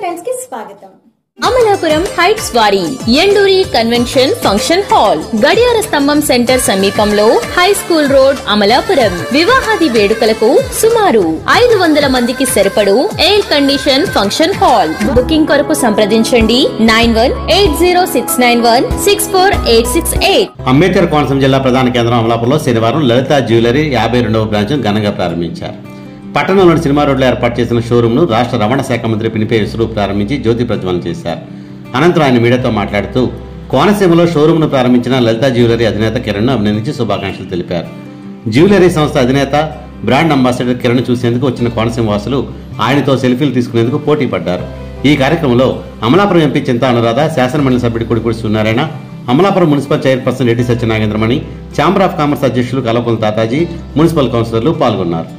friends కి స్వాగతం Amalapuram heights వారి ఎండూరి కన్వెన్షన్ ఫంక్షన్ హాల్ గడియార స్తంభం సెంటర్ సమీపంలో హై స్కూల్ రోడ్ అమలాపురం వివాహాది వేడుకలకు సుమారు ఐదు వందల మందికి సరిపడు air condition function hall booking కొరకు సంప్రదించండి nine one eight zero six nine one six four eight six eight Ambedkar Konaseema జిల్లా ప్రధాన కేంద్రం అమలాపురంలో శనివారం లలిత జ్యువెలరీ యాభై రెండవ బ్రాంచ్ను ఘనంగా ప్రారంభించారు పట్టణంలోని సినిమా రోడ్లో ఏర్పాటు చేసిన షోరూంను రాష్ట్ర రవాణా శాఖ మంత్రి పినిపే విశ్వరూప్ ప్రారంభించి జ్యోతి ప్రజ్వలన చేశారు అనంతరం ఆయన మీడియాతో మాట్లాడుతూ కోనసీమలో షోరూంను ప్రారంభించిన లలిత జ్యువెలరీ అధినేత కిరణ్ అభినందించి శుభాకాంక్షలు తెలిపారు జ్యువెలరీ సంస్థ అధినేత బ్రాండ్ అంబాసిడర్ కిరణ్ చూసేందుకు వచ్చిన కోనసీమ వాసులు ఆయనతో సెల్ఫీలు తీసుకునేందుకు పోటీ పడ్డారు ఈ కార్యక్రమంలో అమలాపురం ఎంపీ చింతా అనురాధ శాసనమండలి సభ్యుడు కొడుకుడి Suryanarayana Amalapuram municipal chairperson Reddy Satyanagendramani chamber of commerce అధ్యక్షులు కలపల తాతాజీ మున్సిపల్ కౌన్సిలర్లు పాల్గొన్నారు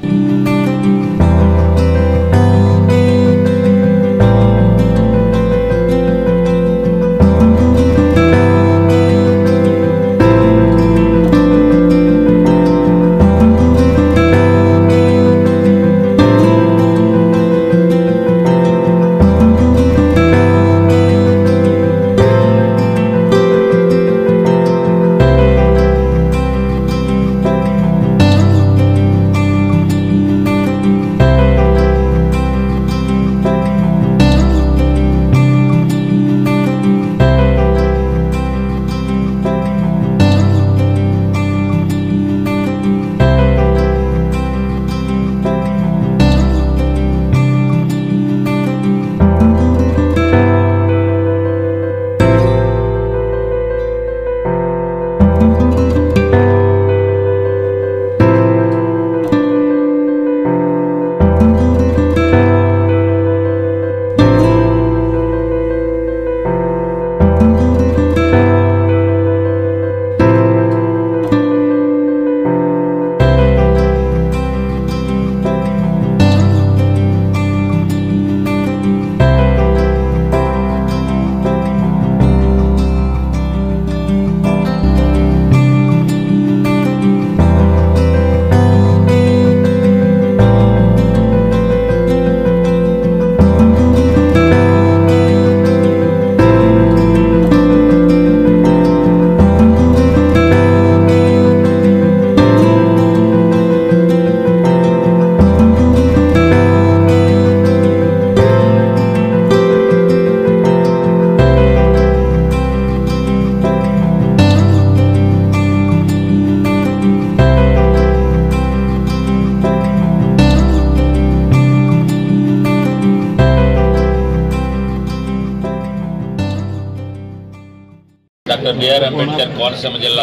డాక్టర్ బిఆర్ అంబేద్కర్ కోనసీమ జిల్లా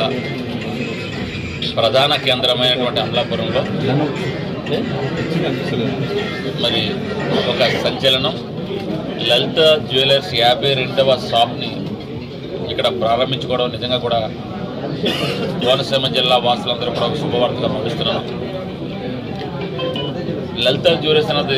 ప్రధాన కేంద్రమైనటువంటి అమలాపురంలో మరి ఒక సంచలనం లలిత జ్యువెలర్స్ యాభై రెండవ షాప్ని ఇక్కడ ప్రారంభించుకోవడం నిజంగా కూడా కోనసీమ జిల్లా వాసులందరూ కూడా ఒక శుభవార్తగా భావిస్తున్నాను లలిత జ్యువెలర్స్ అన్నది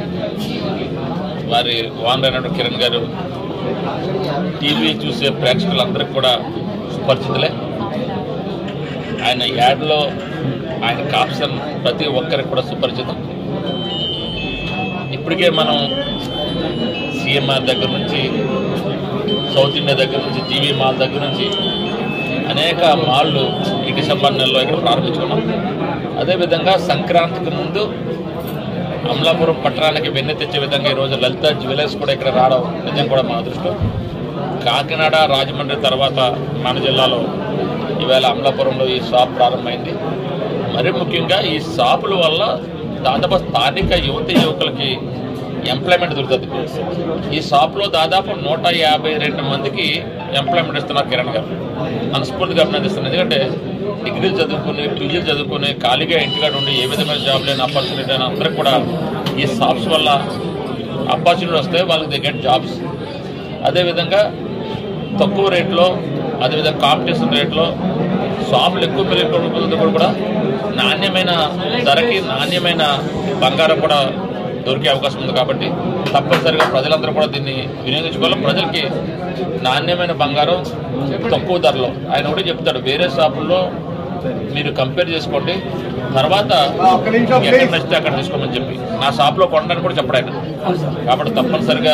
వారి ఓనర్ అయినటువంటి కిరణ్ గారు టీవీ చూసే ప్రేక్షకులందరికీ కూడా సుపరిచితులే ఆయన యాడ్లో ఆయన కాప్షన్ ప్రతి ఒక్కరికి కూడా సుపరిచితం ఇప్పటికే మనం సిఎంఆర్ దగ్గర నుంచి సౌత్ ఇండియా దగ్గర నుంచి జీవీ మాల్ దగ్గర నుంచి అనేక మాళ్ళు ఈ డిసెంబర్ నెలలో ఇక్కడ ప్రారంభించుకున్నాం అదేవిధంగా సంక్రాంతికి ముందు అమలాపురం పట్టణానికి వెన్నె తెచ్చే విధంగా ఈరోజు లలిత జ్యువెలర్స్ కూడా ఇక్కడ రావడం నిజం కూడా మా అదృష్టం కాకినాడ రాజమండ్రి తర్వాత మన జిల్లాలో ఈవేళ అమలాపురంలో ఈ షాప్ ప్రారంభమైంది మరి ముఖ్యంగా ఈ షాపుల వల్ల దాదాపు స్థానిక యువతి యువకులకి ఎంప్లాయ్మెంట్ దొరుకుతుంది ఈ షాప్లో దాదాపు నూట యాభై రెండు మందికి ఎంప్లాయ్మెంట్ ఇస్తున్నారు కిరణ్ గారు మనస్ఫూర్తిగా అభినందిస్తున్నాను ఎందుకంటే డిగ్రీలు చదువుకుని పీజీలు చదువుకుని ఖాళీగా ఇంటికాడ ఉండి ఏ విధమైన జాబ్ లేని ఆపర్చునిటీ అయినా అందరికి కూడా ఈ షాప్స్ వల్ల ఆపర్చునిటీ వస్తే వాళ్ళకి దే గెట్ జాబ్స్ అదేవిధంగా తక్కువ రేట్లో అదేవిధంగా కాంపిటీషన్ రేట్లో షాపులు ఎక్కువ పెరిగిపోవడంతో కూడా నాణ్యమైన ధరకి నాణ్యమైన బంగారం కూడా దొరికే అవకాశం ఉంది కాబట్టి తప్పనిసరిగా ప్రజలందరూ కూడా దీన్ని వినియోగించుకోవాలి ప్రజలకి నాణ్యమైన బంగారం తక్కువ ధరలో ఆయన కూడా చెప్తాడు వేరే షాపుల్లో మీరు కంపేర్ చేసుకోండి తర్వాత ఎక్కడ నచ్చితే అక్కడ తీసుకోమని చెప్పి నా షాప్లో కొనడానికి కూడా చెప్పడు ఆయన కాబట్టి తప్పనిసరిగా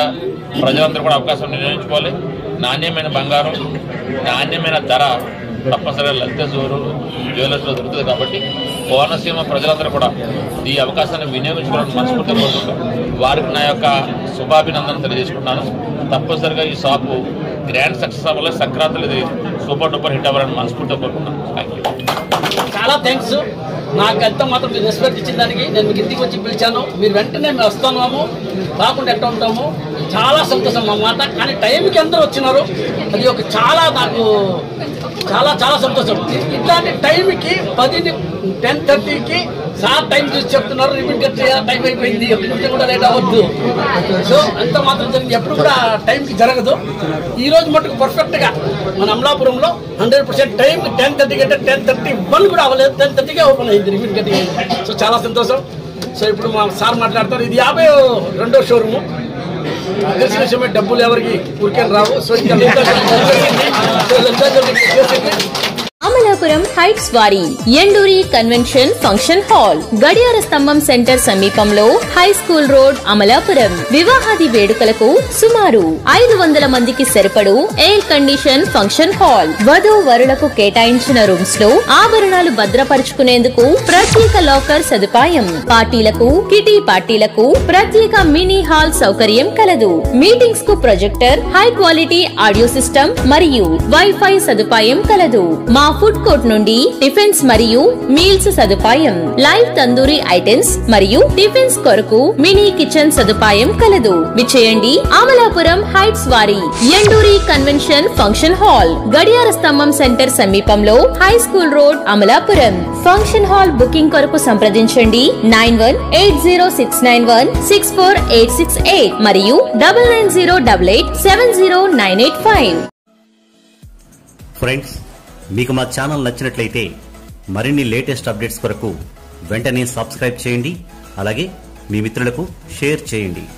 ప్రజలందరూ కూడా అవకాశం వినియోగించుకోవాలి నాణ్యమైన బంగారం నాణ్యమైన ధర తప్పనిసరిగా లలిత జోరు జ్యువెలర్స్లో దొరుకుతుంది కాబట్టి కోనసీమ ప్రజలందరూ కూడా ఈ అవకాశాన్ని వినియోగించుకోవాలని మనస్ఫూర్తిగా కోరుకుంటాం వారికి నా యొక్క శుభాభినందనలు తెలియజేసుకుంటున్నాను తప్పనిసరిగా ఈ షాపు గ్రాండ్ సక్సెస్ అవ్వాలి సంక్రాంతిలో ఇది సూపర్ డూపర్ హిట్ అవ్వాలని మనస్ఫూర్తిగా కోరుకుంటున్నాను థ్యాంక్ యూ చాలా థ్యాంక్స్ నాకు ఎంత మాత్రం మీరు రెస్పెక్ట్ ఇచ్చిన దానికి నేను మీకు ఇంటికి వచ్చి పిలిచాను మీరు వెంటనే మేము వస్తున్నాము రాకుండా ఎట్లా ఉంటాము చాలా సంతోషం అన్నమాట కానీ టైంకి అందరూ వచ్చినారు అది ఒక చాలా నాకు చాలా చాలా సంతోషం ఇట్లాంటి టైంకి పది టెన్ థర్టీకి సార్ టైం చూసి చెప్తున్నారు రిపీట్ కట్ టైం అయిపోయింది ఒక నిమిషం కూడా లేట్ అవ్వద్దు సో అంత మాత్రం జరిగింది ఎప్పుడు కూడా టైంకి జరగదు ఈ రోజు మటుకు పర్ఫెక్ట్గా మన అమలాపురంలో హండ్రెడ్ పర్సెంట్ టైం టెన్ థర్టీకి అంటే టెన్ థర్టీ వన్ కూడా అవ్వలేదు టెన్ థర్టీకే ఓపెన్ అయింది రిపీట్ కట్ సో చాలా సంతోషం సో ఇప్పుడు మా సార్ మాట్లాడతారు ఇది యాభై రెండో షోరూము తెలిసిన విషయమే డబ్బులు ఎవరికి ఊరికే రావు సో ఇంకా లలితా సో లలితా జ్యువెలరీ చేసేది అమలాపురం హైట్స్ వారి ఎండూరి కన్వెన్షన్ ఫంక్షన్ హాల్ గడియార స్తంభం సెంటర్ సమీపంలో హై స్కూల్ రోడ్ అమలాపురం వివాహాది వేడుకలకు సుమారు ఐదు వందల మందికి సరిపడు ఎయిర్ కండిషన్ ఫంక్షన్ హాల్ వధు వరులకు కేటాయించిన రూమ్స్ లో ఆభరణాలు భద్రపరుచుకునేందుకు ప్రత్యేక లాకర్ సదుపాయం పార్టీలకు కిటీ పార్టీలకు ప్రత్యేక మినీ హాల్ సౌకర్యం కలదు మీటింగ్స్ కు projector high quality audio system మరియు వైఫై సదుపాయం కలదు మా ఫుడ్ కోర్ట్ నుండి టిఫిన్స్ మరియు మీల్స్ సదుపాయం లైవ్ తందూరి ఐటెమ్స్ మరియు టిఫిన్స్ కొరకు మినీ కిచెన్ సదుపాయం కలదు విచేయండి అమలాపురం హైట్స్ వారి ఎండూరి కన్వెన్షన్ ఫంక్షన్ హాల్ గడియార స్తంభం సెంటర్ సమీపంలో high school road Amalapuram function hall booking కొరకు సంప్రదించండి nine one eight zero six nine one six four eight six eight మరియు double nine zero double eight seven zero nine eight five friends మీకు మా channel నచ్చినట్లయితే మరిన్ని latest updates కొరకు వెంటనే subscribe చేయండి అలాగే మీ మిత్రులకు షేర్ చేయండి